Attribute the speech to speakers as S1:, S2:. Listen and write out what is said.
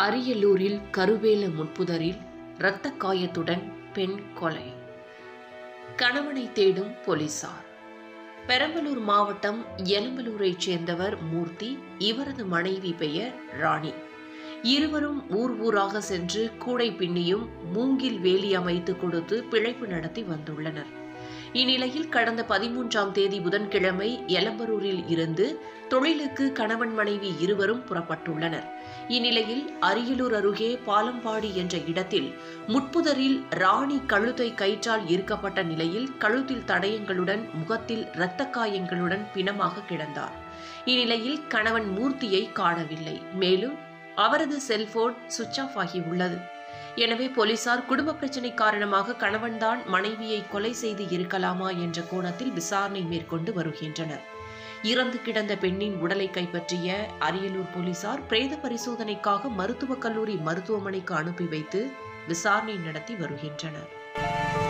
S1: அரியலூரில் கருவேல முட்புதரில் இரத்த காயத்துடன் பெண் கொலை கணவனை தேடும் போலீசார் பெரம்பலூர் மாவட்டம் எலம்பலூரைச் சேர்ந்தவர் மூர்த்தி இவரது மனைவி பெயர் ராணி இருவரும் ஊர் ஊராக சென்று கூடை பின்னியும் மூங்கில் வேலி அமைத்து கொடுத்து பிழைப்பு நடத்தி வந்துள்ளனர் இந்நிலையில் கடந்த பதிமூன்றாம் தேதி புதன்கிழமை எலம்பரூரில் இருந்து தொழிலுக்கு கணவன் மனைவி இருவரும் புறப்பட்டுள்ளனர் இந்நிலையில் அரியலூர் அருகே பாலம்பாடி என்ற இடத்தில் முட்புதரில் ராணி கழுத்தை கயிற்றால் ஈர்க்கப்பட்ட நிலையில் கழுத்தில் தடயங்களுடன் முகத்தில் இரத்த காயங்களுடன் பிணமாக கிடந்தார் இந்நிலையில் கணவன் மூர்த்தியை காணவில்லை மேலும் அவரது செல்போன் சுவிட்ச் ஆஃப் ஆகியுள்ளது எனவே போலீசார் குடும்ப பிரச்சினை காரணமாக கணவன்தான் மனைவியை கொலை செய்து இருக்கலாமா என்ற கோணத்தில் விசாரணை மேற்கொண்டு வருகின்றனர் இறந்து கிடந்த பெண்ணின் உடலை கைப்பற்றிய அரியலூர் போலீசார் பிரேத பரிசோதனைக்காக மருத்துவக் கல்லூரி மருத்துவமனைக்கு அனுப்பி வைத்து விசாரணை நடத்தி வருகின்றனர்